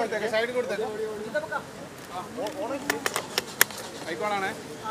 കൊടുത്തേക്ക് സൈഡ് കൊടുത്തേക്ക് ആയിക്കോളാണേ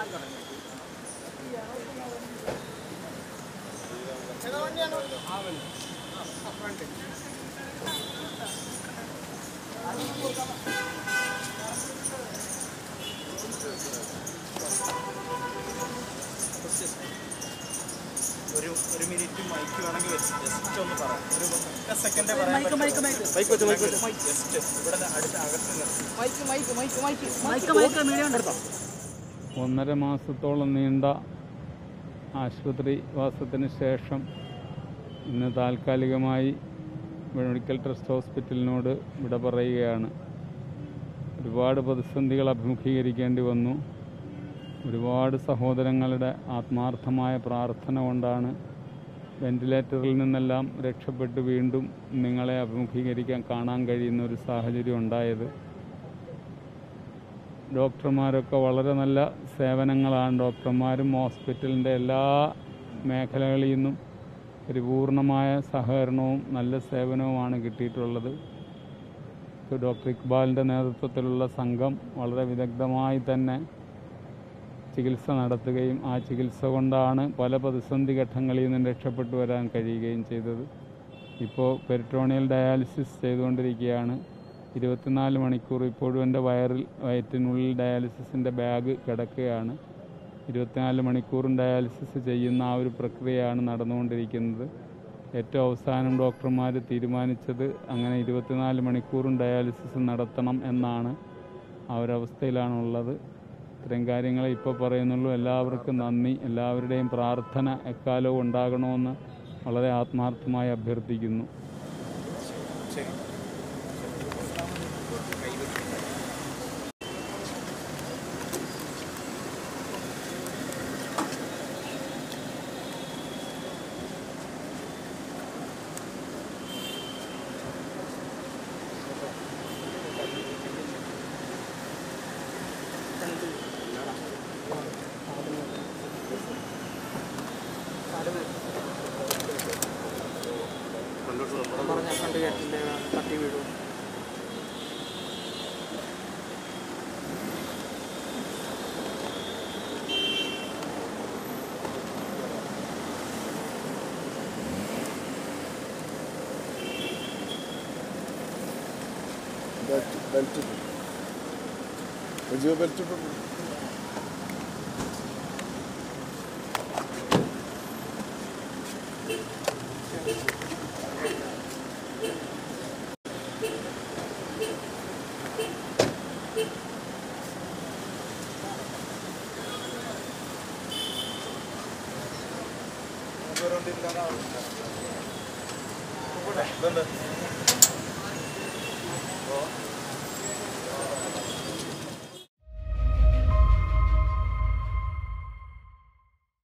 ഒരു ഒരു മിനിറ്റ് മൈക്ക് വേണമെങ്കിൽ വെച്ച് ജസ്റ്റ് ഒന്ന് പറയാം ഒരു ഒറ്റ സെക്കൻഡേ പറയാൻ മൈക്ക് മൈക്ക് മൈക്ക് മൈക്ക് വെച്ച് മൈക്ക് വെച്ച് ജസ്റ്റ് ഇവിടെ അടുത്ത് അകത്ത് നിർത്തി mic mic mic mic mic mic medium എടുത്തോ ഒന്നര മാസത്തോളം നീണ്ട ആശുപത്രി വാസത്തിന് ശേഷം ഇന്ന് താൽക്കാലികമായി മെഡിക്കൽ ട്രസ്റ്റ് ഹോസ്പിറ്റലിനോട് വിട പറയുകയാണ് ഒരുപാട് പ്രതിസന്ധികൾ അഭിമുഖീകരിക്കേണ്ടി വന്നു ഒരുപാട് സഹോദരങ്ങളുടെ ആത്മാർത്ഥമായ പ്രാർത്ഥന കൊണ്ടാണ് വെന്റിലേറ്ററിൽ നിന്നെല്ലാം രക്ഷപ്പെട്ട് വീണ്ടും നിങ്ങളെ അഭിമുഖീകരിക്കാൻ കാണാൻ കഴിയുന്ന ഒരു സാഹചര്യം ഉണ്ടായത് ഡോക്ടർമാരൊക്കെ വളരെ നല്ല സേവനങ്ങളാണ് ഡോക്ടർമാരും ഹോസ്പിറ്റലിൻ്റെ എല്ലാ മേഖലകളിൽ നിന്നും പരിപൂർണമായ സഹകരണവും നല്ല സേവനവുമാണ് കിട്ടിയിട്ടുള്ളത് ഇപ്പോൾ ഡോക്ടർ ഇക്ബാലിൻ്റെ നേതൃത്വത്തിലുള്ള സംഘം വളരെ വിദഗ്ധമായി തന്നെ ചികിത്സ നടത്തുകയും ആ ചികിത്സ കൊണ്ടാണ് പല പ്രതിസന്ധി ഘട്ടങ്ങളിൽ നിന്നും രക്ഷപ്പെട്ടു വരാൻ കഴിയുകയും ചെയ്തത് ഇപ്പോൾ പെരിട്ടോണിയൽ ഡയാലിസിസ് ചെയ്തുകൊണ്ടിരിക്കുകയാണ് ഇരുപത്തിനാല് മണിക്കൂർ ഇപ്പോഴും എൻ്റെ വയറിൽ വയറ്റിനുള്ളിൽ ഡയാലിസിസിൻ്റെ ബാഗ് കിടക്കുകയാണ് ഇരുപത്തിനാല് മണിക്കൂറും ഡയാലിസിസ് ചെയ്യുന്ന ആ ഒരു പ്രക്രിയയാണ് നടന്നുകൊണ്ടിരിക്കുന്നത് ഏറ്റവും അവസാനം ഡോക്ടർമാർ തീരുമാനിച്ചത് അങ്ങനെ ഇരുപത്തിനാല് മണിക്കൂറും ഡയാലിസിസ് നടത്തണം എന്നാണ് ആ ഒരവസ്ഥയിലാണുള്ളത് ഇത്രയും കാര്യങ്ങളെ ഇപ്പോൾ പറയുന്നുള്ളൂ എല്ലാവർക്കും നന്ദി എല്ലാവരുടെയും പ്രാർത്ഥന എക്കാലവും ഉണ്ടാകണമെന്ന് വളരെ ആത്മാർത്ഥമായി അഭ്യർത്ഥിക്കുന്നു ശരി പറഞ്ഞ കണ്ടു കേട്ടില്ലേ തട്ടി വീഴും ബെൽറ്റ് ബെൽറ്റ് ഇട്ടു. സജീവ ബെൽറ്റ് ഇട്ടു. ഇതുണ്ട്